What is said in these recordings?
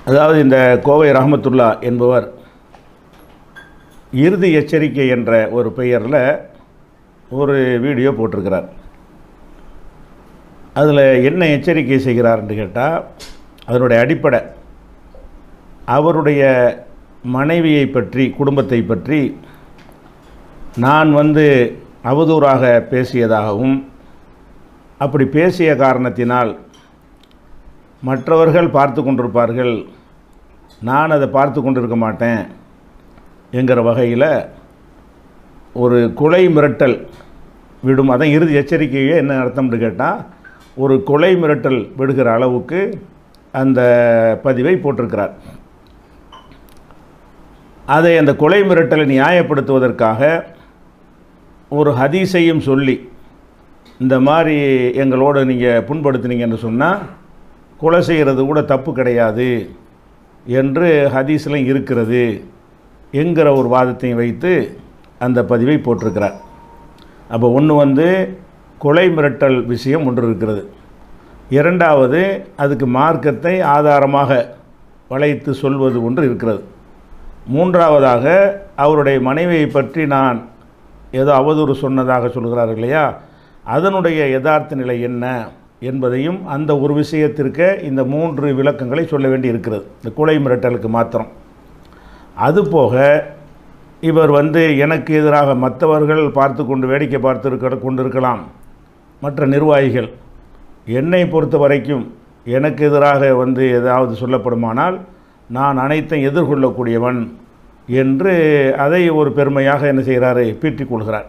அதாவது இந்த கோவை ரஹமத்துல்லா என்பவர் இறுதி எச்சரிக்கை என்ற ஒரு பெயரில் ஒரு வீடியோ போட்டிருக்கிறார் அதில் என்ன எச்சரிக்கை செய்கிறார்னு கேட்டால் அதனுடைய அடிப்படை அவருடைய மனைவியை பற்றி குடும்பத்தை பற்றி நான் வந்து அவதூறாக பேசியதாகவும் அப்படி பேசிய காரணத்தினால் மற்றவர்கள் பார்த்து கொண்டிருப்பார்கள் நான் அதை பார்த்து கொண்டிருக்க மாட்டேன் என்கிற வகையில் ஒரு கொலை மிரட்டல் விடும் அதான் இறுதி எச்சரிக்கையே என்ன அர்த்தம்னு கேட்டால் ஒரு கொலை மிரட்டல் விடுகிற அளவுக்கு அந்த பதிவை போட்டிருக்கிறார் அதை அந்த கொலை மிரட்டலை நியாயப்படுத்துவதற்காக ஒரு ஹதீஸையும் சொல்லி இந்த மாதிரி எங்களோட நீங்கள் புண்படுத்தினீங்கன்னு சொன்னால் கொலை செய்கிறது கூட தப்பு கிடையாது என்று ஹதீஸ்லாம் இருக்கிறது என்கிற ஒரு வாதத்தையும் வைத்து அந்த பதிவை போட்டிருக்கிறார் அப்போ ஒன்று வந்து கொலை மிரட்டல் விஷயம் ஒன்று இருக்கிறது இரண்டாவது அதுக்கு மார்க்கத்தை ஆதாரமாக வளைத்து சொல்வது ஒன்று இருக்கிறது மூன்றாவதாக அவருடைய மனைவியை பற்றி நான் ஏதோ அவதூறு சொன்னதாக சொல்கிறார் இல்லையா அதனுடைய யதார்த்த நிலை என்ன என்பதையும் அந்த ஒரு விஷயத்திற்கு இந்த மூன்று விளக்கங்களை சொல்ல வேண்டி இருக்கிறது இந்த கொலை மிரட்டலுக்கு மாத்திரம் அதுபோக இவர் வந்து எனக்கு எதிராக மற்றவர்கள் பார்த்து கொண்டு வேடிக்கை பார்த்து கொண்டிருக்கலாம் மற்ற நிர்வாகிகள் என்னை பொறுத்த வரைக்கும் எனக்கு எதிராக வந்து ஏதாவது சொல்லப்படுமானால் நான் அனைத்தையும் எதிர்கொள்ளக்கூடியவன் என்று அதை ஒரு பெருமையாக என்ன செய்கிறாரு பீற்றிக் கொள்கிறார்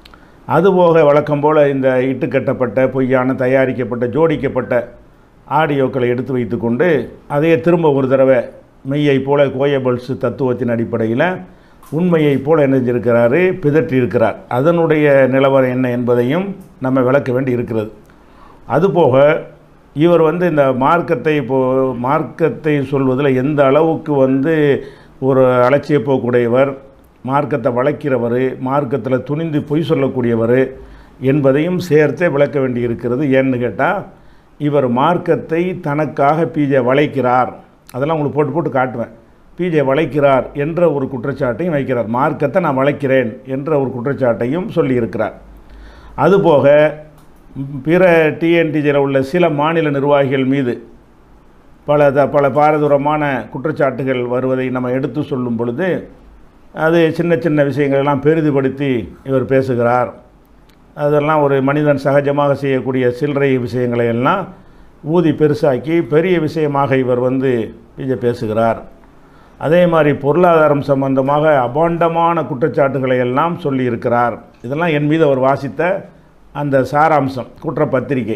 அதுபோக வழக்கம் போல் இந்த இட்டுக்கட்டப்பட்ட பொய்யான தயாரிக்கப்பட்ட ஜோடிக்கப்பட்ட ஆடியோக்களை எடுத்து வைத்துக்கொண்டு அதையே திரும்ப ஒரு தடவை மெய்யை போல கோயபல்ஸ் தத்துவத்தின் அடிப்படையில் உண்மையை போல என்ன செஞ்சிருக்கிறாரு பிதற்றியிருக்கிறார் அதனுடைய நிலவரம் என்ன என்பதையும் நம்ம விளக்க வேண்டி இருக்கிறது அதுபோக இவர் வந்து இந்த மார்க்கத்தை இப்போ மார்க்கத்தை சொல்வதில் எந்த அளவுக்கு வந்து ஒரு அலட்சிய போக்குடையவர் மார்க்கத்தை வளைக்கிறவர் மார்க்கத்தில் துணிந்து பொய் சொல்லக்கூடியவர் என்பதையும் சேர்த்தே விளக்க வேண்டி இருக்கிறது ஏன்னு கேட்டால் இவர் மார்க்கத்தை தனக்காக பிஜே வளைக்கிறார் அதெல்லாம் உங்களுக்கு போட்டு போட்டு காட்டுவேன் பிஜே வளைக்கிறார் என்ற ஒரு குற்றச்சாட்டையும் வைக்கிறார் மார்க்கத்தை நான் வளைக்கிறேன் என்ற ஒரு குற்றச்சாட்டையும் சொல்லியிருக்கிறார் அதுபோக பிற டிஎன்டிஜியில் உள்ள சில மாநில நிர்வாகிகள் மீது பல த பல பாரதூரமான குற்றச்சாட்டுகள் வருவதை நம்ம எடுத்து சொல்லும் பொழுது அது சின்ன சின்ன விஷயங்களெல்லாம் பெரிதுபடுத்தி இவர் பேசுகிறார் அதெல்லாம் ஒரு மனிதன் சகஜமாக செய்யக்கூடிய சில்லறை விஷயங்களை எல்லாம் ஊதி பெருசாக்கி பெரிய விஷயமாக இவர் வந்து இதை பேசுகிறார் அதே மாதிரி பொருளாதாரம் சம்பந்தமாக அபாண்டமான குற்றச்சாட்டுகளை எல்லாம் சொல்லியிருக்கிறார் இதெல்லாம் என் மீது அவர் வாசித்த அந்த சாராம்சம் குற்றப்பத்திரிகை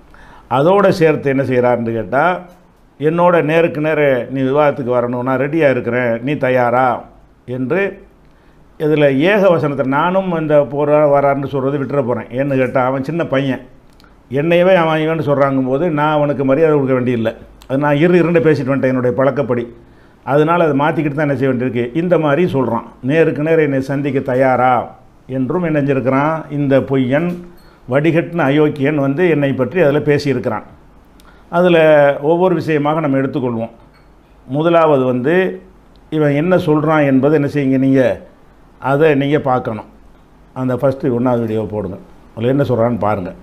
அதோடு சேர்த்து என்ன செய்கிறாருன்னு கேட்டால் என்னோட நேருக்கு நேர நீ விவாதத்துக்கு வரணும் நான் ரெடியாக இருக்கிறேன் நீ தயாரா என்று இதில் ஏக வசனத்தை நானும் இந்த போகிற வரான்னு சொல்கிறது விட்டுற போகிறேன் ஏன்னு கேட்டால் அவன் சின்ன பையன் என்னையவே அவன் இவன் சொல்கிறாங்கும் போது நான் அவனுக்கு மரியாதை கொடுக்க வேண்டியில்லை அது நான் இரு இரண்டு பேசிட்டு வந்துட்டேன் என்னுடைய பழக்கப்படி அதனால் அதை மாற்றிக்கிட்டு தான் என்ன செய்ய வேண்டியிருக்கு இந்த மாதிரி சொல்கிறான் நேருக்கு நேர என்னை சந்திக்க தயாரா என்றும் என்ன செஞ்சிருக்கிறான் இந்த பொய்யன் வடிகட்டின அயோக்கியன் வந்து என்னை பற்றி அதில் பேசியிருக்கிறான் அதில் ஒவ்வொரு விஷயமாக நம்ம எடுத்துக்கொள்வோம் முதலாவது வந்து இவன் என்ன சொல்கிறான் என்பதை என்ன செய்யுங்க நீங்கள் அதை நீங்கள் பார்க்கணும் அந்த ஃபஸ்ட்டு ஒன்றாவது வீடியோ போடுங்க அதில் என்ன சொல்கிறான்னு பாருங்கள்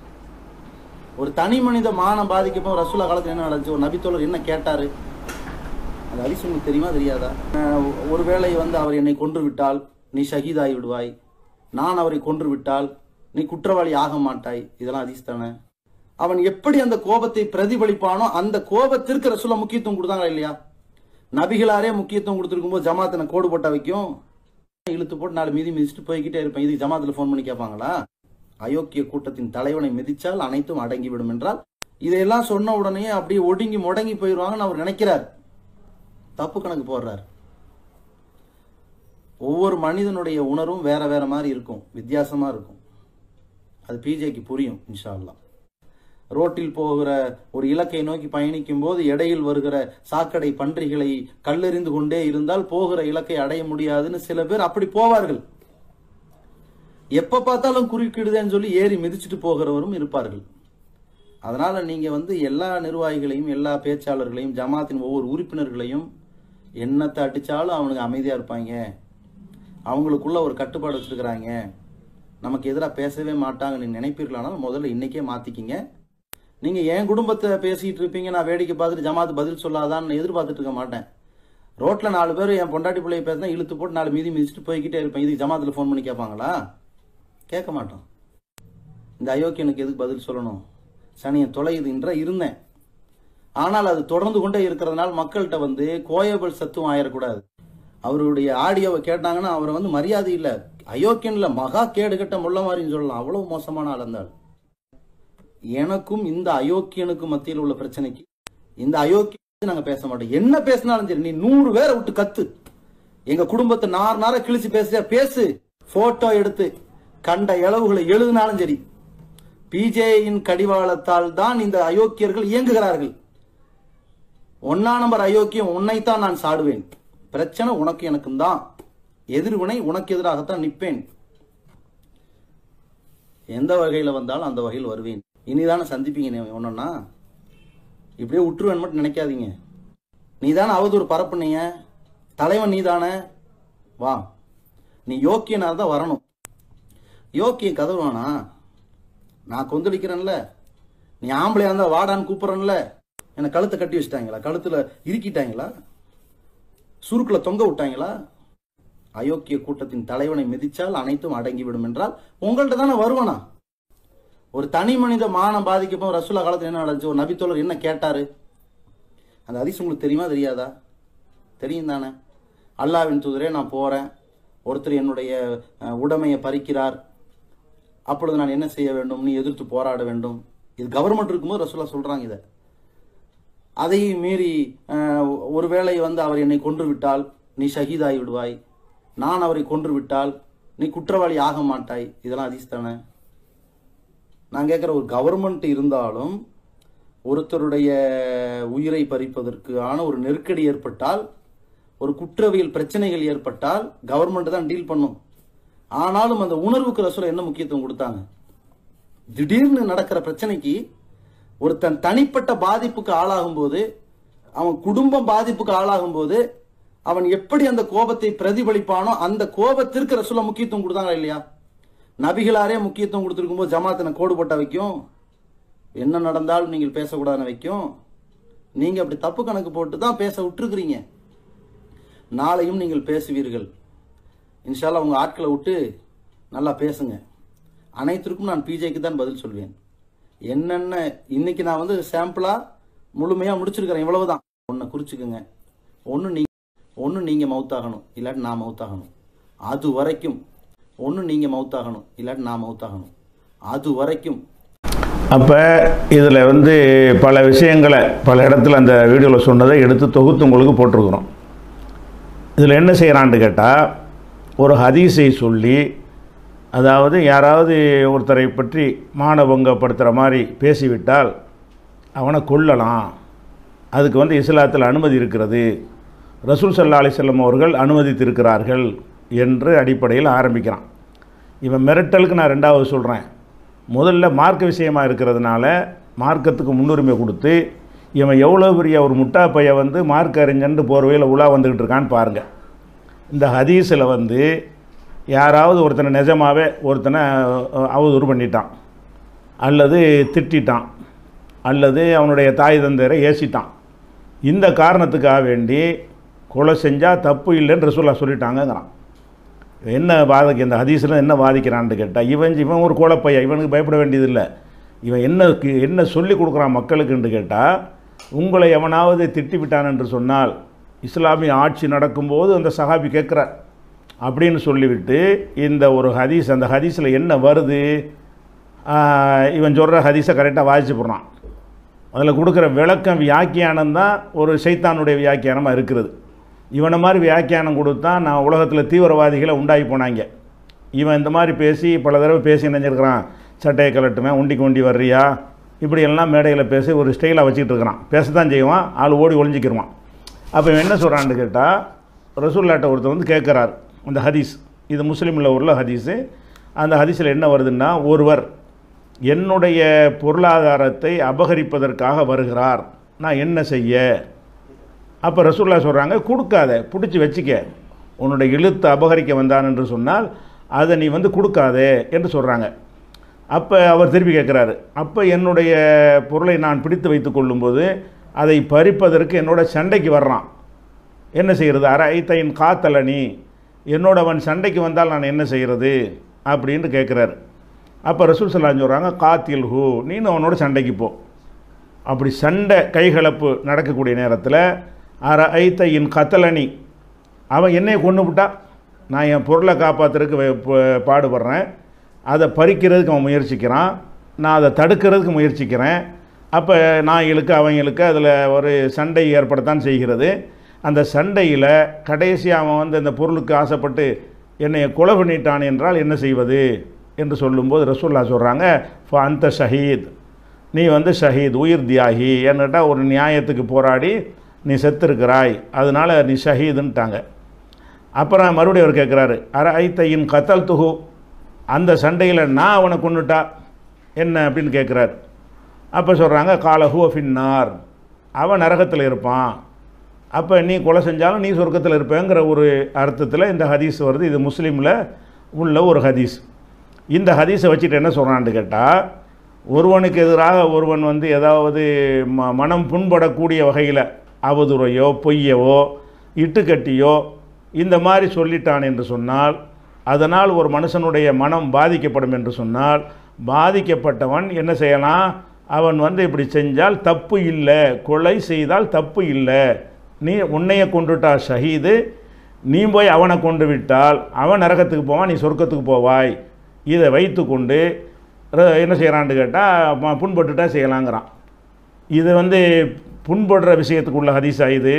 ஒரு தனி மனித மானம் பாதிக்கப்போ ரசூலா காலத்துல என்ன நடந்துச்சு ஒரு நபித்தோழர் என்ன கேட்டாரு அது அலிஸ் உங்களுக்கு தெரியுமா தெரியாதா அஹ் ஒருவேளை வந்து அவர் என்னை கொன்று விட்டால் நீ ஷஹீதாகி விடுவாய் நான் அவரை கொன்று விட்டால் நீ குற்றவாளி ஆக மாட்டாய் இதெல்லாம் அதிஸ் தானே அவன் எப்படி அந்த கோபத்தை பிரதிபலிப்பானோ அந்த கோபத்திற்கு ரசூலா முக்கியத்துவம் கொடுத்தாங்களா இல்லையா நபிகளாரே முக்கியத்துவம் கொடுத்துருக்கும் போது ஜமாத்தனை கோடு போட்டா வைக்கும் இழுத்து போட்டு நாலு மீதி மிதிச்சுட்டு போய்கிட்டே இருப்பேன் இதுக்கு ஜமாத்துல ஃபோன் பண்ணி கேட்பாங்களா அயோக்கிய கூட்டத்தின் தலைவனை மிதிச்சால் அனைத்தும் அடங்கிவிடும் என்றால் இதையெல்லாம் சொன்ன உடனே அப்படியே ஒடுங்கி முடங்கி போயிடுவாங்கன்னு அவர் நினைக்கிறார் தப்பு கணக்கு போடுறார் ஒவ்வொரு மனிதனுடைய உணர்வும் வேற வேற மாதிரி இருக்கும் வித்தியாசமா இருக்கும் அது பிஜேக்கு புரியும் இன்ஷா அல்லாஹ் ரோட்டில் போகிற ஒரு இலக்கை நோக்கி பயணிக்கும் போது இடையில் வருகிற சாக்கடை பன்றிகளை கல்லெறிந்து கொண்டே இருந்தால் போகிற இலக்கை அடைய முடியாதுன்னு சில பேர் அப்படி போவார்கள் எப்ப பார்த்தாலும் குறுக்கிடுதேன்னு சொல்லி ஏறி மிதிச்சுட்டு போகிறவரும் இருப்பார்கள் அதனால நீங்க வந்து எல்லா நிர்வாகிகளையும் எல்லா பேச்சாளர்களையும் ஜமாத்தின் ஒவ்வொரு உறுப்பினர்களையும் என்னத்தை அடிச்சாலும் அவனுக்கு அமைதியா இருப்பாங்க அவங்களுக்குள்ள ஒரு கட்டுப்பாடு வச்சிருக்கிறாங்க நமக்கு எதிராக பேசவே மாட்டாங்க நீ நினைப்பீர்களானால் முதல்ல இன்னைக்கே மாத்திக்கிங்க நீங்க என் குடும்பத்தை பேசிட்டு இருப்பீங்க நான் வேடிக்கை பார்த்துட்டு ஜமாத் பதில் சொல்லாதான்னு எதிர்பார்த்துட்டு இருக்க மாட்டேன் ரோட்ல நாலு பேர் என் பொண்டாட்டி பிள்ளைய பேசினா இழுத்து போட்டு நாலு மீதி மிதிச்சுட்டு போய்கிட்டே இருப்பேன் இதுக்கு ஜமாத்தில் ஃபோன் பண்ணி கேட்பாங்களா கேட்க மாட்டோம் இந்த அயோக்கியனுக்கு எதுக்கு பதில் சொல்லணும் சனியை தொலையுதுன்ற இருந்தேன் ஆனால் அது தொடர்ந்து கொண்டே இருக்கிறதுனால மக்கள்கிட்ட வந்து கோயபல் சத்துவம் ஆயிடக்கூடாது அவருடைய ஆடியோவை கேட்டாங்கன்னா அவரை வந்து மரியாதை இல்லை அயோக்கியன் இல்ல மகா கேடு கட்ட முள்ள மாதிரின்னு சொல்லலாம் அவ்வளவு மோசமான ஆள் அந்த ஆள் எனக்கும் இந்த அயோக்கியனுக்கும் மத்தியில் உள்ள பிரச்சனைக்கு இந்த அயோக்கிய நாங்க பேச மாட்டோம் என்ன பேசினாலும் சரி நீ நூறு பேரை விட்டு கத்து எங்க குடும்பத்தை நார் நார கிழிச்சு பேசுறியா பேசு போட்டோ எடுத்து கண்ட இளவுகளை எழுதினாலும் சரி பிஜேயின் கடிவாளத்தால் தான் இந்த அயோக்கியர்கள் இயங்குகிறார்கள் ஒன்னா நம்பர் அயோக்கியம் உன்னைத்தான் நான் சாடுவேன் பிரச்சனை உனக்கு எனக்கும் தான் எதிர்வினை உனக்கு எதிராகத்தான் நிற்பேன் எந்த வகையில வந்தாலும் அந்த வகையில் வருவேன் இனிதானே சந்திப்பீங்க நீ ஒன்னொன்னா இப்படியே விட்டுருவேன் மட்டும் நினைக்காதீங்க நீ தானே அவதூறு பரப்புனீங்க தலைவன் நீ தானே வா நீ யோக்கியனா தான் வரணும் யோக்கிய கதவுவானா நான் கொந்தளிக்கிறேன்ல நீ ஆம்பளையா இருந்தா வாடான்னு கூப்பிடுறேன்ல என்ன கழுத்தை கட்டி வச்சிட்டாங்களா கழுத்துல இறுக்கிட்டாங்களா சுருக்குல தொங்க விட்டாங்களா அயோக்கிய கூட்டத்தின் தலைவனை மிதிச்சால் அனைத்தும் அடங்கிவிடும் என்றால் உங்கள்ட்ட தானே வருவனா ஒரு தனி மனித மானம் பாதிக்கப்போ ரசூலா காலத்துல என்ன நடந்துச்சு ஒரு நபித்தோழர் என்ன கேட்டாரு அந்த அதிசயம் உங்களுக்கு தெரியுமா தெரியாதா தெரியும் தானே அல்லாவின் தூதரே நான் போறேன் ஒருத்தர் என்னுடைய அஹ், உடைமையை பறிக்கிறார் அப்பொழுது நான் என்ன செய்ய வேண்டும் நீ எதிர்த்து போராட வேண்டும் இது கவர்மெண்ட் இருக்கும்போது ரசூலா சொல்றாங்க இதை அதையும் மீறி அஹ், ஒருவேளை வந்து அவர் என்னை கொன்று விட்டால் நீ ஷஹீதாகி விடுவாய் நான் அவரை கொன்று விட்டால் நீ குற்றவாளி ஆக மாட்டாய் இதெல்லாம் அதிஸ் தானே நான் கேட்குற ஒரு கவர்மெண்ட் இருந்தாலும் ஒருத்தருடைய உயிரை பறிப்பதற்கான ஒரு நெருக்கடி ஏற்பட்டால் ஒரு குற்றவியல் பிரச்சனைகள் ஏற்பட்டால் கவர்மெண்ட் தான் டீல் பண்ணும் ஆனாலும் அந்த உணர்வுக்கு ரசூலா என்ன முக்கியத்துவம் கொடுத்தாங்க திடீர்னு நடக்கிற பிரச்சனைக்கு ஒருத்தன் தனிப்பட்ட பாதிப்புக்கு ஆளாகும் போது அவன் குடும்பம் பாதிப்புக்கு ஆளாகும் போது அவன் எப்படி அந்த கோபத்தை பிரதிபலிப்பானோ அந்த கோபத்திற்கு ரசூலா முக்கியத்துவம் கொடுத்தாங்களா இல்லையா நபிகளாரே முக்கியத்துவம் கொடுத்துருக்கும் போது ஜமாத்தின கோடு போட்ட வைக்கும் என்ன நடந்தாலும் நீங்கள் பேசக்கூடாதுன்னு வைக்கும் நீங்க அப்படி தப்பு கணக்கு போட்டு தான் பேச விட்டுருக்கிறீங்க நாளையும் நீங்கள் பேசுவீர்கள் இன்ஷால்லா உங்க ஆட்களை விட்டு நல்லா பேசுங்க அனைத்திற்கும் நான் பிஜேக்கு தான் பதில் சொல்வேன் என்னென்ன இன்னைக்கு நான் வந்து சாம்பிளா முழுமையா முடிச்சிருக்கிறேன் இவ்வளவுதான் ஒன்றை குறிச்சுக்குங்க ஒன்று நீ ஒன்று நீங்கள் மவுத்தாகணும் இல்லாட்டி நான் மவுத்தாகணும் அது வரைக்கும் ஒன்று நீங்கள் மவுத்தாகணும் இல்லாட்டி நான் மவுத்தாகணும் அது வரைக்கும் அப்போ இதில் வந்து பல விஷயங்களை பல இடத்துல அந்த வீடியோவில் சொன்னதை எடுத்து தொகுத்து உங்களுக்கு போட்டிருக்கிறோம் இதில் என்ன செய்கிறான்னு கேட்டால் ஒரு ஹதீஸை சொல்லி அதாவது யாராவது ஒருத்தரை பற்றி மானபங்கப்படுத்துகிற மாதிரி பேசிவிட்டால் அவனை கொல்லலாம் அதுக்கு வந்து இஸ்லாத்தில் அனுமதி இருக்கிறது ரசூல் சல்லா அலிசல்லம் அவர்கள் அனுமதித்திருக்கிறார்கள் என்று அடிப்படையில் ஆரம்பிக்கிறான் இவன் மிரட்டலுக்கு நான் ரெண்டாவது சொல்கிறேன் முதல்ல மார்க்க விஷயமா இருக்கிறதுனால மார்க்கத்துக்கு முன்னுரிமை கொடுத்து இவன் எவ்வளோ பெரிய ஒரு முட்டா பைய வந்து மார்க்க அறிஞன்ட்டு போர்வையில் உலா வந்துக்கிட்டு இருக்கான்னு பாருங்கள் இந்த ஹதீஸில் வந்து யாராவது ஒருத்தனை நிஜமாவே ஒருத்தனை அஹ், அவதூறு பண்ணிட்டான் அல்லது திட்டிட்டான் அல்லது அவனுடைய தாய் தந்தையரை ஏசிட்டான் இந்த காரணத்துக்காக வேண்டி கொலை செஞ்சால் தப்பு இல்லைன்னு ரசூல்லா சொல்லிட்டாங்கங்கிறான் என்ன வாதிக்க இந்த ஹதீஸில் என்ன வாதிக்கிறான்னு கேட்டால் இவன் இவன் ஒரு கோலப்பையா இவனுக்கு பயப்பட வேண்டியதில்லை இவன் என்ன கி- என்ன சொல்லி கொடுக்குறான் மக்களுக்குன்னு கேட்டால் உங்களை எவனாவது திட்டி விட்டான் என்று சொன்னால் இஸ்லாமிய ஆட்சி நடக்கும்போது அந்த சஹாபி கேட்குறார் அப்படின்னு சொல்லிவிட்டு இந்த ஒரு ஹதீஸ் அந்த ஹதீஸில் என்ன வருது ஆஹ், இவன் சொல்கிற ஹதீஸை கரெக்டாக வாசிச்சு போடுறான் அதில் கொடுக்குற விளக்கம் வியாக்கியானம் தான் ஒரு சைத்தானுடைய வியாக்கியானமாக இருக்கிறது இவனை மாதிரி வியாக்கியானம் கொடுத்தா நான் உலகத்தில் தீவிரவாதிகளை உண்டாகி போனாங்க இவன் இந்த மாதிரி பேசி பல தடவை பேசி நினைஞ்சிருக்கிறான் சட்டையை கலட்டுவேன் உண்டிக்கு உண்டி வர்றியா இப்படி எல்லாம் மேடையில் பேசி ஒரு ஸ்டைலாக வச்சுக்கிட்டு இருக்கிறான் பேசத்தான் செய்வான் ஆள் ஓடி ஒளிஞ்சிக்கிருவான் அப்போ இவன் என்ன சொல்கிறான்னு கேட்டால் ரசூல்லாட்ட ஒருத்தர் வந்து கேட்குறார் அந்த ஹதீஸ் இது முஸ்லீமில் உள்ள ஹதீஸு அந்த ஹதீஸில் என்ன வருதுன்னா ஒருவர் என்னுடைய பொருளாதாரத்தை அபகரிப்பதற்காக வருகிறார் நான் என்ன செய்ய அப்போ ரசூல்லா சொல்கிறாங்க கொடுக்காத பிடிச்சி வச்சுக்க உன்னுடைய இழுத்து அபகரிக்க வந்தான் என்று சொன்னால் அதை நீ வந்து கொடுக்காதே என்று சொல்கிறாங்க அப்போ அவர் திருப்பி கேட்குறாரு அப்போ என்னுடைய பொருளை நான் பிடித்து வைத்து கொள்ளும்போது அதை பறிப்பதற்கு என்னோட சண்டைக்கு வர்றான் என்ன செய்கிறது அரை ஐத்தையின் காத்தலனி என்னோட அவன் சண்டைக்கு வந்தால் நான் என்ன செய்கிறது அப்படின்னு கேட்குறாரு அப்போ ரசூல் சலான் சொல்கிறாங்க காத்தில் ஹூ நீனு அவனோட சண்டைக்கு போ அப்படி சண்டை கைகலப்பு நடக்கக்கூடிய நேரத்தில் அர ஐத்தையின் கத்தலனி அவன் என்னைய கொண்டு விட்டா நான் என் பொருளை காப்பாற்றுறதுக்கு வே- ப- பாடுபடுறேன் அதை பறிக்கிறதுக்கு அவன் முயற்சிக்கிறான் நான் அதை தடுக்கிறதுக்கு முயற்சிக்கிறேன் அப்போ நான் இழுக்க அவன் இழுக்க அதில் ஒரு சண்டை ஏற்படத்தான் செய்கிறது அந்த சண்டையில் கடைசி அவன் வந்து அந்த பொருளுக்கு ஆசைப்பட்டு என்னை கொலை பண்ணிட்டான் என்றால் என்ன செய்வது என்று சொல்லும்போது ரசூல்லா சொல்கிறாங்க அந்த ஷஹீத் நீ வந்து ஷஹீத் உயிர் தியாகி என்னட்டா ஒரு நியாயத்துக்கு போராடி நீ செத்துருக்கிறாய் அதனால் நீ ஷஹீதுன்ட்டாங்க அப்புறம் மறுபடியும் அவர் கேட்குறாரு அர ஐத்தையின் கத்தல் துகு அந்த சண்டையில் நான் அவனை கொண்டுட்டா என்ன அப்படின்னு கேட்குறாரு அப்போ சொல்கிறாங்க கால ஹுவ ஃபின்னார் அவன் நரகத்தில் இருப்பான் அப்போ நீ கொலை செஞ்சாலும் நீ சொர்க்கத்தில் இருப்பேங்கிற ஒரு அர்த்தத்தில் இந்த ஹதீஸ் வருது இது முஸ்லீமில் உள்ள ஒரு ஹதீஸ் இந்த ஹதீஸை வச்சுட்டு என்ன சொல்கிறான்னு கேட்டால் ஒருவனுக்கு எதிராக ஒருவன் வந்து ஏதாவது ம மனம் புண்படக்கூடிய வகையில் அவதுறையோ பொய்யவோ இட்டுக்கட்டியோ இந்த மாதிரி சொல்லிட்டான் என்று சொன்னால் அதனால் ஒரு மனுஷனுடைய மனம் பாதிக்கப்படும் என்று சொன்னால் பாதிக்கப்பட்டவன் என்ன செய்யலாம் அவன் வந்து இப்படி செஞ்சால் தப்பு இல்லை கொலை செய்தால் தப்பு இல்லை நீ உன்னைய கொண்டுட்டா ஷஹீது நீ போய் அவனை கொண்டு விட்டால் அவன் நரகத்துக்கு போவான் நீ சொர்க்கத்துக்கு போவாய் இதை வைத்துக்கொண்டு ர- என்ன செய்கிறான்னு கேட்டால் புண்பட்டுட்டா செய்யலாங்கிறான் இது வந்து புண்படுற விஷயத்துக்குள்ள ஹதீஸா இது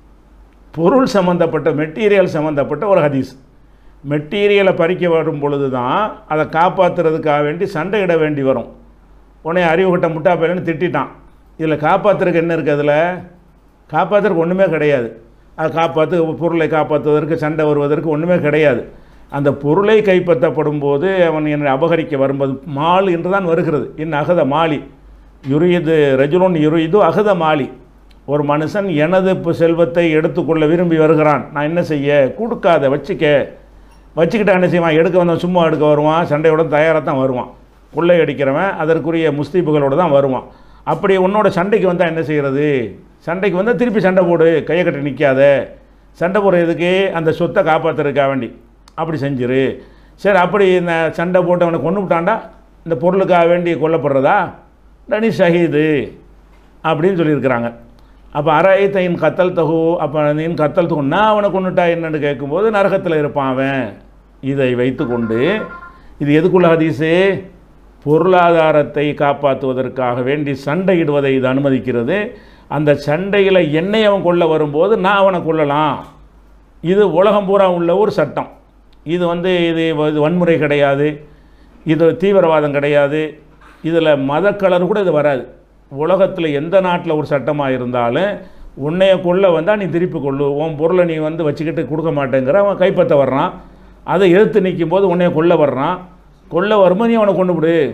பொருள் சம்மந்தப்பட்ட மெட்டீரியல் சம்மந்தப்பட்ட ஒரு ஹதீஸ் மெட்டீரியலை பறிக்க வரும் பொழுது தான் அதை காப்பாற்றுறதுக்காக வேண்டி சண்டையிட வேண்டி வரும் உடனே அறிவுகட்ட முட்டா பையன்னு திட்டிட்டான் இதில் காப்பாற்றுறதுக்கு என்ன இருக்குது அதில் காப்பாற்றுறதுக்கு ஒன்றுமே கிடையாது அது காப்பாற்று பொருளை காப்பாற்றுவதற்கு சண்டை வருவதற்கு ஒன்றுமே கிடையாது அந்த பொருளை கைப்பற்றப்படும் போது அவன் என்னை அபகரிக்க வரும்போது மால் என்று தான் வருகிறது என் அகத மாலி யுரியது ரஜுலுன் யுரியது அகத மாலி ஒரு மனுஷன் எனது இப்போ செல்வத்தை எடுத்துக்கொள்ள விரும்பி வருகிறான் நான் என்ன செய்ய கொடுக்காத வச்சுக்க வச்சுக்கிட்டா என்ன செய்வான் எடுக்க வந்தவன் சும்மா எடுக்க வருவான் சண்டையோட தயாராக தான் வருவான் கொள்ளை அடிக்கிறவன் அதற்குரிய முஸ்தீபுகளோட தான் வருவான் அப்படி உன்னோட சண்டைக்கு வந்தால் என்ன செய்கிறது சண்டைக்கு வந்தால் திருப்பி சண்டை போடு கையை கட்டி நிற்காத சண்டை போடுறதுக்கு அந்த சொத்தை காப்பாற்றுறதுக்காக வேண்டி அப்படி செஞ்சிரு சரி அப்படி இந்த சண்டை போட்டு அவனை கொண்டு விட்டான்டா இந்த பொருளுக்காக வேண்டி கொல்லப்படுறதா டனி ஷஹீது அப்படின்னு சொல்லியிருக்கிறாங்க அப்போ அரைத்தையின் கத்தல் தகு அப்போ நீன் கத்தல் தகு நான் அவனை கொண்டுட்டா என்னன்னு கேட்கும்போது நரகத்தில் இருப்பான் அவன் இதை வைத்துக்கொண்டு இது எதுக்குள்ள ஹதீஸு பொருளாதாரத்தை காப்பாற்றுவதற்காக வேண்டி சண்டையிடுவதை இது அனுமதிக்கிறது அந்த சண்டையில் என்னை அவன் கொள்ள வரும்போது நான் அவனை கொள்ளலாம் இது உலகம் பூரா உள்ள ஒரு சட்டம் இது வந்து இது இது வன்முறை கிடையாது இது தீவிரவாதம் கிடையாது இதில் மதக்கலர் கூட இது வராது உலகத்தில் எந்த நாட்டில் ஒரு சட்டமாக இருந்தாலும் உன்னைய கொள்ள வந்தால் நீ திருப்பி கொள்ளு உன் பொருளை நீ வந்து வச்சுக்கிட்டு கொடுக்க மாட்டேங்கிற அவன் கைப்பற்ற வர்றான் அதை எதிர்த்து நிற்கும் போது உன்னைய கொல்ல வர்றான் கொல்ல வரும்போது நீ அவனை கொண்டு விடு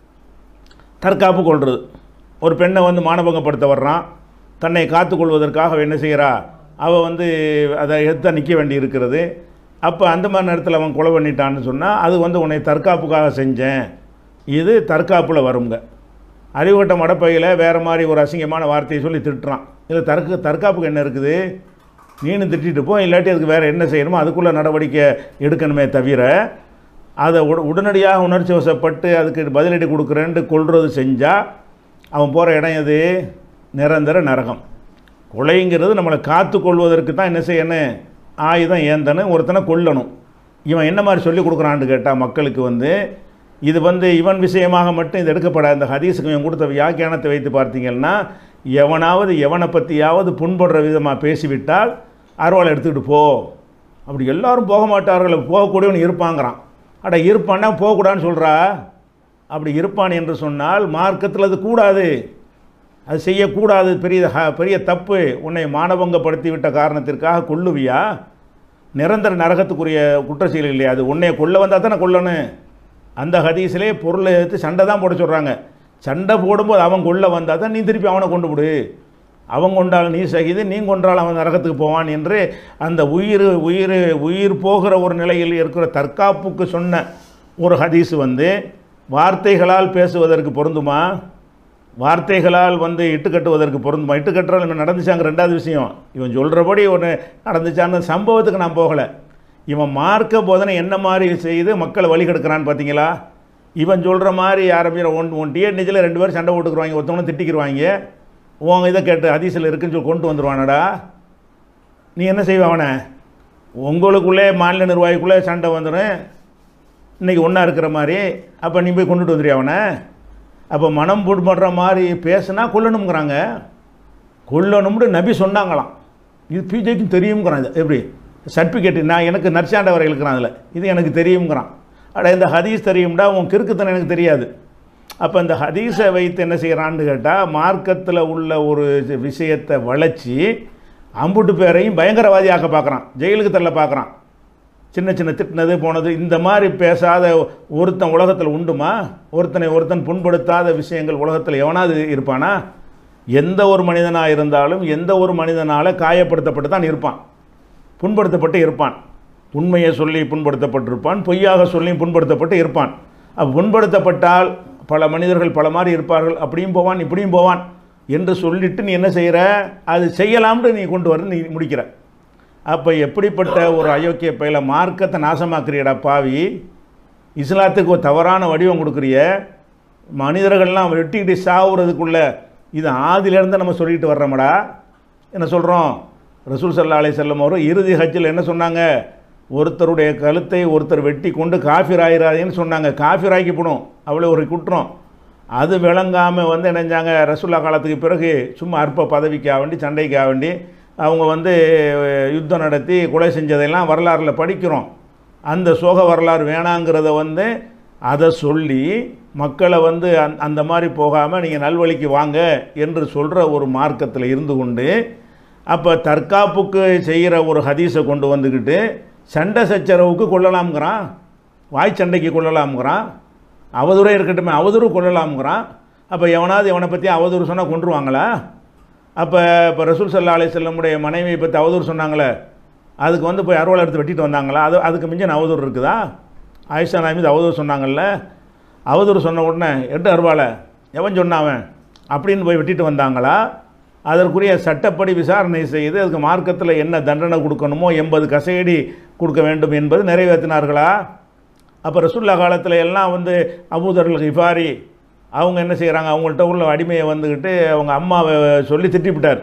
தற்காப்பு கொள்வது ஒரு பெண்ணை வந்து மானபங்கப்படுத்த வர்றான் தன்னை காத்துக்கொள்வதற்காக அவ என்ன செய்கிறா அவள் வந்து அதை எடுத்து நிற்க வேண்டி இருக்கிறது அப்போ அந்த மாதிரி நேரத்தில் அவன் கொலை பண்ணிட்டான்னு சொன்னால் அது வந்து உன்னை தற்காப்புக்காக செஞ்சேன் இது தற்காப்பில் வருங்க அறிவுகட்ட மடப்பையில் வேறு மாதிரி ஒரு அசிங்கமான வார்த்தையை சொல்லி திட்டுறான் இதில் தற்கு தற்காப்புக்கு என்ன இருக்குது நீனு திட்டிட்டு போ இல்லாட்டி அதுக்கு வேறு என்ன செய்யணுமோ அதுக்குள்ளே நடவடிக்கை எடுக்கணுமே தவிர அதை உட உடனடியாக உணர்ச்சி வசப்பட்டு அதுக்கு பதிலடி கொடுக்குறேன்ட்டு கொள்வது செஞ்சால் அவன் போகிற இடம் எது நிரந்தர நரகம் கொலைங்கிறது நம்மளை காத்து கொள்வதற்கு தான் என்ன செய்யணும் ஆயுதம் ஏந்தணும் ஒருத்தனை கொல்லணும் இவன் என்ன மாதிரி சொல்லி கொடுக்குறான்னு கேட்டால் மக்களுக்கு வந்து இது வந்து இவன் விஷயமாக மட்டும் இது எடுக்கப்படாது இந்த ஹதீஸுக்கு இவன் கொடுத்த வியாக்கியானத்தை வைத்து பார்த்தீங்கன்னா எவனாவது எவனை பற்றியாவது புண்படுற விதமாக பேசிவிட்டால் அருவாளை எடுத்துக்கிட்டு போ அப்படி எல்லாரும் போக மாட்டார்கள் போகக்கூடியவன் இருப்பாங்கிறான் அட இருப்பான்னா போகக்கூடாதுன்னு சொல்கிறா அப்படி இருப்பான் என்று சொன்னால் மார்க்கத்தில் அது கூடாது அது செய்யக்கூடாது பெரிய ஹ- பெரிய தப்பு உன்னை மானபங்கப்படுத்தி விட்ட காரணத்திற்காக கொல்லுவியா நிரந்தர நரகத்துக்குரிய குற்ற செயல் இல்லையா அது உன்னை கொல்ல வந்தால் தானே கொல்லணும் அந்த ஹதீஸிலே பொருளை எடுத்து சண்டை தான் போட சொல்கிறாங்க சண்டை போடும்போது அவன் கொள்ள வந்தால் தான் நீ திருப்பி அவனை கொண்டு விடு அவன் கொண்டால் நீ சகிது நீ கொன்றால் அவன் நரகத்துக்கு போவான் என்று அந்த உயிர் உயிர் உயிர் போகிற ஒரு நிலையில் இருக்கிற தற்காப்புக்கு சொன்ன ஒரு ஹதீஸ் வந்து வார்த்தைகளால் பேசுவதற்கு பொருந்துமா வார்த்தைகளால் வந்து இட்டு கட்டுவதற்கு பொருந்துமா இட்டு கட்டுறது என்ன நடந்துச்சாங்க ரெண்டாவது விஷயம் இவன் சொல்கிறபடி ஒன்று நடந்துச்சான்னு சம்பவத்துக்கு நான் போகலை இவன் மார்க்க போதனை என்ன மாதிரி செய்து மக்களை வழி கெடுக்கிறான்னு பார்த்தீங்களா இவன் சொல்கிற மாதிரி ஆரம்பிக்கிற ஒன் ஒன் டிஎன்ஹெச்சில் ரெண்டு பேரும் சண்டை போட்டுக்குருவாங்க ஒருத்தவனை திட்டிக்கிருவாங்க உன் இதை கேட்டு ஹதீஸில் இருக்குன்னு சொல்லி கொண்டு வந்துடுவானடா நீ என்ன செய்வ அவனை உங்களுக்குள்ளே மாநில நிர்வாகிக்குள்ளே சண்டை வந்துடும் இன்றைக்கி ஒன்றா இருக்கிற மாதிரி அப்போ நீ போய் கொண்டுட்டு வந்துடுறியா அவனை அப்போ மனம் புண்படுற மாதிரி பேசுனா கொல்லணுங்கிறாங்க கொல்லணும்னு நபி சொன்னாங்களாம் இது பிஜேக்கும் தெரியுங்கிறான் இது எப்படி சர்டிஃபிகேட் நான் எனக்கு நற்சாண்டவரை இருக்கிறான் அதில் இது எனக்கு தெரியுங்கிறான் அட இந்த ஹதீஸ் தெரியும்டா உன் கிறுக்குத்தனம் எனக்கு தெரியாது அப்போ இந்த ஹதீஸை வைத்து என்ன செய்கிறான்னு கேட்டால் மார்க்கத்தில் உள்ள ஒரு விஷயத்தை வளைச்சி அம்புட்டு பேரையும் பயங்கரவாதியாக்க பார்க்குறான் ஜெயிலுக்கு தள்ள பார்க்குறான் சின்ன சின்ன திட்டினது போனது இந்த மாதிரி பேசாத ஒருத்தன் உலகத்தில் உண்டுமா ஒருத்தனை ஒருத்தன் புண்படுத்தாத விஷயங்கள் உலகத்தில் எவனாவது இருப்பானா எந்த ஒரு மனிதனாக இருந்தாலும் எந்த ஒரு மனிதனால் காயப்படுத்தப்பட்டு தான் இருப்பான் புண்படுத்தப்பட்டு இருப்பான் உண்மையை சொல்லி புண்படுத்தப்பட்டிருப்பான் பொய்யாக சொல்லி புண்படுத்தப்பட்டு இருப்பான் அப்போ புண்படுத்தப்பட்டால் பல மனிதர்கள் பல மாதிரி இருப்பார்கள் அப்படியும் போவான் இப்படியும் போவான் என்று சொல்லிட்டு நீ என்ன செய்கிற அது செய்யலாம்னு நீ கொண்டு வர நீ முடிக்கிற அப்போ எப்படிப்பட்ட ஒரு அயோக்கிய பயில மார்க்கத்தை நாசமாக்குறியடா பாவி இஸ்லாத்துக்கு ஒரு தவறான வடிவம் கொடுக்குறிய மனிதர்கள்லாம் வெட்டிக்கிட்டு சாவுறதுக்குள்ள இது ஆதியிலேருந்து நம்ம சொல்லிட்டு வர்றோமடா என்ன சொல்கிறோம் ரசூல் சல்லா அலை செல்லம் அவரும் இறுதி ஹஜ்ஜில் என்ன சொன்னாங்க ஒருத்தருடைய கழுத்தை ஒருத்தர் வெட்டி கொண்டு காஃபிர் ஆயிராதேன்னு சொன்னாங்க காஃபிர் ஆக்கிப்படும் அவ்வளோ ஒரு குற்றம் அது விளங்காமல் வந்து என்னஞ்சாங்க ரசூல்லா காலத்துக்கு பிறகு சும்மா அற்ப பதவிக்காக வேண்டி சண்டைக்காக வேண்டி அவங்க வந்து யுத்தம் நடத்தி கொலை செஞ்சதெல்லாம் வரலாறில் படிக்கிறோம் அந்த சோக வரலாறு வேணாங்கிறத வந்து அதை சொல்லி மக்களை வந்து அந் அந்த மாதிரி போகாமல் நீங்கள் நல்வழிக்கு வாங்க என்று சொல்கிற ஒரு மார்க்கத்தில் இருந்து கொண்டு அப்போ தற்காப்புக்கு செய்கிற ஒரு ஹதீஸை கொண்டு வந்துக்கிட்டு சண்டை சச்சரவுக்கு கொள்ளலாம்ங்கிறான் வாய் சண்டைக்கு கொள்ளலாம்ங்கிறான் அவதூறே இருக்கட்டுமே அவதூறு கொள்ளலாம்ங்கிறான் அப்போ எவனாவது எவனை பற்றி அவதூறு சொன்னால் கொண்டுருவாங்களா அப்போ இப்போ ரசூல் சல்லா அலி செல்லமுடைய மனைவியை பற்றி அவதூறு சொன்னாங்களே அதுக்கு வந்து போய் அறுவலை எடுத்து வெட்டிட்டு வந்தாங்களா அது அதுக்கு மிஞ்சின அவதூறு இருக்குதா ஆயிஷா நாய் மீது அவதூறு சொன்னாங்கல்ல அவதூறு சொன்ன உடனே எட்டு அருவாலை எவன் சொன்னாவன் அப்படின்னு போய் வெட்டிட்டு வந்தாங்களா அதற்குரிய சட்டப்படி விசாரணை செய்து அதுக்கு மார்க்கத்தில் என்ன தண்டனை கொடுக்கணுமோ எண்பது கசையடி கொடுக்க வேண்டும் என்பது நிறைவேற்றினார்களா அப்போ ரசுல்லா காலத்தில் எல்லாம் வந்து அபூதர்கள் இஃபாரி அவங்க என்ன செய்கிறாங்க அவங்கள்ட்ட உள்ள அடிமையை வந்துக்கிட்டு அவங்க அம்மாவை சொல்லி திட்டிவிட்டார்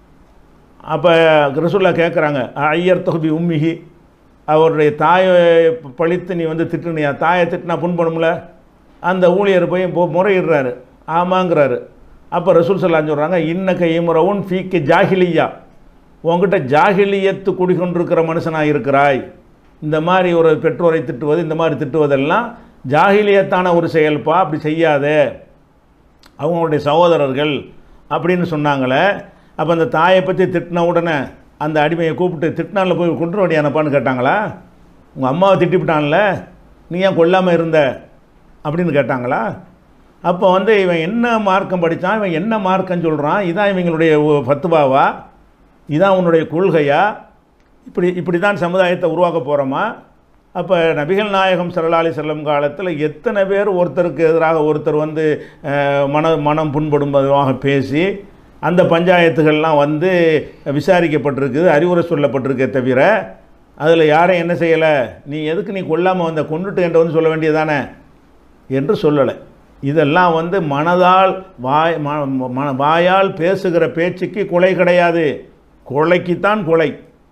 அப்போ ரசுல்லா கேட்குறாங்க ஐயர் தொகுதி உம்மிகி அவருடைய தாயை பழித்து நீ வந்து திட்டுனியா தாயை திட்டினா புண்பணும்ல அந்த ஊழியர் போய் போ முறையிடுறாரு ஆமாங்கிறாரு அப்போ ரசூல் சொல்லான்னு சொல்கிறாங்க இன்னக்க இமுறவுன் ஃபீக்கு ஜாகிலியா உங்ககிட்ட ஜாகிலியத்து குடிகொண்டிருக்கிற மனுஷனாக இருக்கிறாய் இந்த மாதிரி ஒரு பெற்றோரை திட்டுவது இந்த மாதிரி திட்டுவதெல்லாம் ஜாகிலியத்தான ஒரு செயல்பா அப்படி செய்யாதே அவங்களுடைய சகோதரர்கள் அப்படின்னு சொன்னாங்களே அப்போ அந்த தாயை பற்றி திட்டின உடனே அந்த அடிமையை கூப்பிட்டு திட்டினால போய் கொண்டு வண்டியானப்பான்னு கேட்டாங்களா உங்கள் அம்மாவை திட்டிவிட்டான்ல நீ ஏன் கொல்லாமல் இருந்த அப்படின்னு கேட்டாங்களா அப்போ வந்து இவன் என்ன மார்க்கம் படித்தான் இவன் என்ன மார்க்கம் சொல்கிறான் இதான் இவங்களுடைய ஃபத்துவாவா இதான் உன்னுடைய கொள்கையா இப்படி இப்படி தான் சமுதாயத்தை உருவாக்க போகிறோமா அப்போ நபிகள் நாயகம் சரலாலி செல்லும் காலத்தில் எத்தனை பேர் ஒருத்தருக்கு எதிராக ஒருத்தர் வந்து மன மனம் புண்படும்பதாக பேசி அந்த பஞ்சாயத்துகள்லாம் வந்து விசாரிக்கப்பட்டிருக்குது அறிவுரை சொல்லப்பட்டிருக்கே தவிர அதில் யாரும் என்ன செய்யலை நீ எதுக்கு நீ கொல்லாமல் வந்த கொண்டுட்டு என்ற வந்து சொல்ல வேண்டியதானே என்று சொல்லலை இதெல்லாம் வந்து மனதால் வாய் ம வாயால் பேசுகிற பேச்சுக்கு கொலை கிடையாது கொலைக்குத்தான் கொலை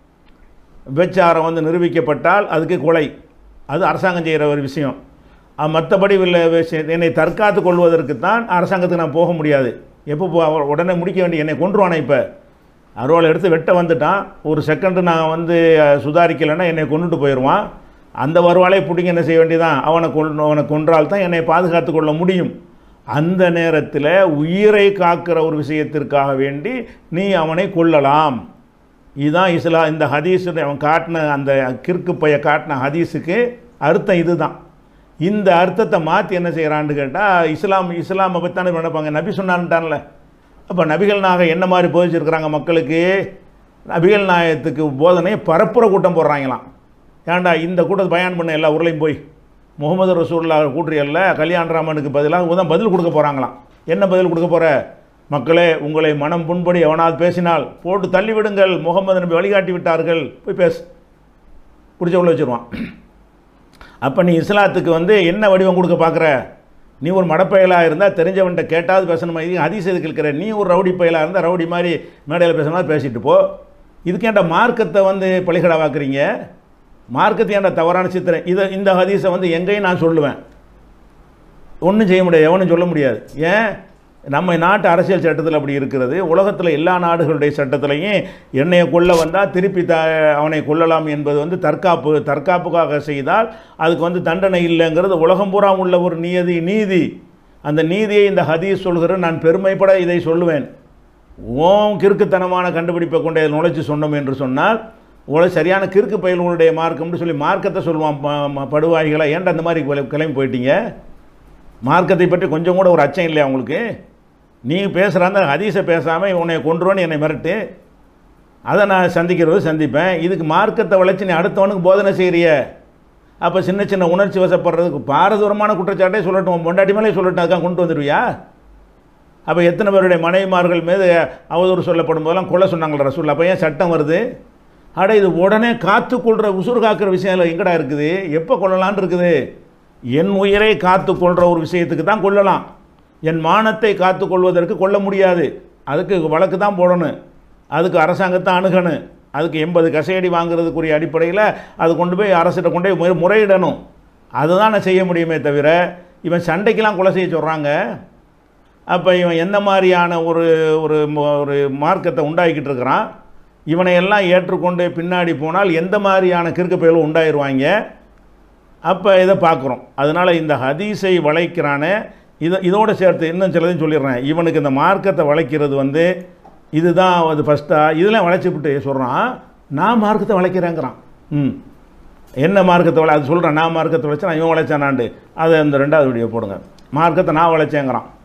விபச்சாரம் வந்து நிரூபிக்கப்பட்டால் அதுக்கு கொலை அது அரசாங்கம் செய்கிற ஒரு விஷயம் மற்றபடி என்னை தற்காத்து கொள்வதற்கு தான் அரசாங்கத்துக்கு நான் போக முடியாது எப்போ போ உடனே முடிக்க வேண்டிய என்னை கொண்டுருவானே இப்போ அருவாள் எடுத்து வெட்ட வந்துட்டான் ஒரு செகண்டு நான் வந்து சுதாரிக்கலைன்னா என்னை கொண்டுட்டு போயிடுவான் அந்த வருவாளை பிடிங்க என்ன செய்ய வேண்டியதான் அவனை கொண்டு அவனை கொன்றால் தான் என்னை பாதுகாத்து கொள்ள முடியும் அந்த நேரத்தில் உயிரை காக்கிற ஒரு விஷயத்திற்காக வேண்டி நீ அவனை கொள்ளலாம் இதுதான் இஸ்லா இந்த ஹதீஸு அவன் காட்டின அந்த கிற்கு பைய காட்டின ஹதீஸுக்கு அர்த்தம் இதுதான் இந்த அர்த்தத்தை மாற்றி என்ன செய்கிறான்னு கேட்டால் இஸ்லாம் இஸ்லாமை பற்றி தானே நினைப்பாங்க நபி சொன்னான்ட்டான்ல அப்போ நபிகள் நாயகம் என்ன மாதிரி போதிச்சிருக்கிறாங்க மக்களுக்கு நபிகள் நாயகத்துக்கு போதனையை பரப்புற கூட்டம் போடுறாங்களாம் ஏன்டா இந்த கூட்டத்தை பயன் பண்ண எல்லா ஊர்லேயும் போய் முகமது ரசூல்லா கூற்றியல்ல கல்யாணராமனுக்கு பதிலாக உதான் பதில் கொடுக்க போகிறாங்களாம் என்ன பதில் கொடுக்க போகிற மக்களே உங்களை மனம் புண்படி எவனாவது பேசினால் போட்டு தள்ளி விடுங்கள் முகமது நபி வழிகாட்டி விட்டார்கள் போய் பேசு பிடிச்ச உள்ள வச்சுருவான் அப்போ நீ இஸ்லாத்துக்கு வந்து என்ன வடிவம் கொடுக்க பார்க்குற நீ ஒரு மடப்பயலாக இருந்தால் தெரிஞ்சவன்கிட்ட கேட்டாவது பேசணுமா இது அதிசயத்துக்கு எதுக்கு இருக்கிற நீ ஒரு ரவுடி பயலாக இருந்தால் ரவுடி மாதிரி மேடையில் பேசணும் பேசிட்டு போ இதுக்கேண்ட மார்க்கத்தை வந்து பலிகடாவாக்குறீங்க மார்க்கத்தை ஏன்டா தவறான சித்திரை இதை இந்த ஹதீஸை வந்து எங்கேயும் நான் சொல்லுவேன் ஒன்றும் செய்ய முடியாது எவனும் சொல்ல முடியாது ஏன் நம்ம நாட்டு அரசியல் சட்டத்தில் அப்படி இருக்கிறது உலகத்தில் எல்லா நாடுகளுடைய சட்டத்திலையும் என்னையை கொல்ல வந்தால் திருப்பி த அவனை கொல்லலாம் என்பது வந்து தற்காப்பு தற்காப்புக்காக செய்தால் அதுக்கு வந்து தண்டனை இல்லைங்கிறது உலகம் பூரா உள்ள ஒரு நியதி நீதி அந்த நீதியை இந்த ஹதீஸ் சொல்கிற நான் பெருமைப்பட இதை சொல்லுவேன் ஓம் கிறுக்குத்தனமான கண்டுபிடிப்பை கொண்டு இதை நுழைச்சி சொன்னோம் என்று சொன்னால் உங்களை சரியான கிறுக்கு பயல்களுடைய மார்க்கம்னு சொல்லி மார்க்கத்தை சொல்லுவான் ப- ம- படுவாய்களா ஏன்டா அந்த மாதிரி கிளம்பி- கிளம்பி போயிட்டீங்க மார்க்கத்தை பற்றி கொஞ்சம் கூட ஒரு அச்சம் இல்லையா உங்களுக்கு நீ பேசுகிற அந்த ஹதீஸை பேசாமல் உன்னை கொன்றுவன்னு என்னை மிரட்டு அதை நான் சந்திக்கிறது சந்திப்பேன் இதுக்கு மார்க்கத்தை வளைச்சு நீ அடுத்தவனுக்கு போதனை செய்கிறிய அப்போ சின்ன சின்ன உணர்ச்சி வசப்படுறதுக்கு பாரதூரமான குற்றச்சாட்டே சொல்லட்டும் உன் பொண்டாட்டி மேலே சொல்லட்டும் அதுக்காக கொண்டு வந்துடுவியா அப்போ எத்தனை பேருடைய மனைவிமார்கள் மீது அவதூறு சொல்லப்படும் போதெல்லாம் கொலை சொன்னாங்களா ரசூல் அப்போ ஏன் சட்டம் வருது அட இது உடனே காத்துக்கொள்கிற உசுறு காக்கிற விஷயம் எங்கடா இருக்குது எப்போ கொள்ளலான்னு இருக்குது என் உயிரை காத்துக்கொள்கிற ஒரு விஷயத்துக்கு தான் கொள்ளலாம் என் மானத்தை காத்துக்கொள்வதற்கு கொள்ள முடியாது அதுக்கு வழக்கு தான் போடணும் அதுக்கு அரசாங்கத்தை அணுகணும் அதுக்கு எண்பது கசையடி வாங்குறதுக்குரிய அடிப்படையில் அது கொண்டு போய் அரசிட்ட கொண்டு போய் முறை- முறையிடணும் அதுதான் நான் செய்ய முடியுமே தவிர இவன் சண்டைக்கெல்லாம் கொலை செய்ய சொல்கிறாங்க அப்போ இவன் எந்த மாதிரியான ஒரு ஒரு ம- ஒரு மார்க்கத்தை உண்டாக்கிட்டு இருக்கிறான் இவனை எல்லாம் ஏற்றுக்கொண்டு பின்னாடி போனால் எந்த மாதிரியான கிறுக்கு பயலும் உண்டாயிருவாங்க அப்போ இதை பார்க்குறோம் அதனால் இந்த ஹதீஸை வளைக்கிறானே இதை இதோடு சேர்த்து இன்னும் சிலதையும் சொல்லிடுறேன் இவனுக்கு இந்த மார்க்கத்தை வளைக்கிறது வந்து இதுதான் அது ஃபஸ்ட்டாக இதெல்லாம் வளைச்சிவிட்டு சொல்கிறான் நான் மார்க்கத்தை வளைக்கிறேங்கிறான் ம் என்ன மார்க்கத்தை வளை அது சொல்கிறேன் நான் மார்க்கத்தை வளைச்சேன் இவன் வளைச்சானாண்டு அதை அந்த ரெண்டாவது வீடியோ போடுங்க மார்க்கத்தை நான் வளைச்சேங்கிறான்